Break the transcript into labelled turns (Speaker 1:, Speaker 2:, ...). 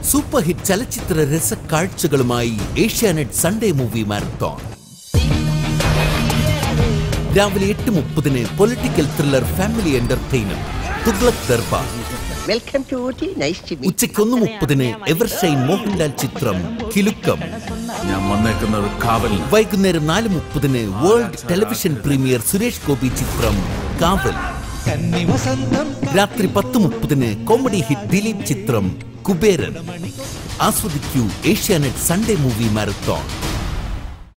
Speaker 1: super hit ചലച്ചിത്ര രസക്കാഴ്ചകളുമായി Asianet Sunday movie marathon രാവിലെ എട്ട് മുപ്പതിന് political thriller family entertainer Tughlaq Durbar
Speaker 2: welcome to Ooty nice to
Speaker 1: ഉച്ചയ്ക്ക് ഒന്ന് മുപ്പതിന് എവർഷൈൻ മോഹൻലാൽ ചിത്രം കിലുക്കം
Speaker 3: ഞാൻ വന്നേക്കുന്നത് കാവലിന്
Speaker 1: വൈകുന്നേരം നാല് മുപ്പതിന് world television premiere Suresh Gopi ചിത്രം കാവൽ രാത്രി പത്ത് മുപ്പതിന് കോമഡി ഹിറ്റ് ദിലീപ് ചിത്രം കുബേരൻ ആസ്വദിക്കൂ ഏഷ്യാനെറ്റ് സൺഡേ മൂവി മാരത്തോൺ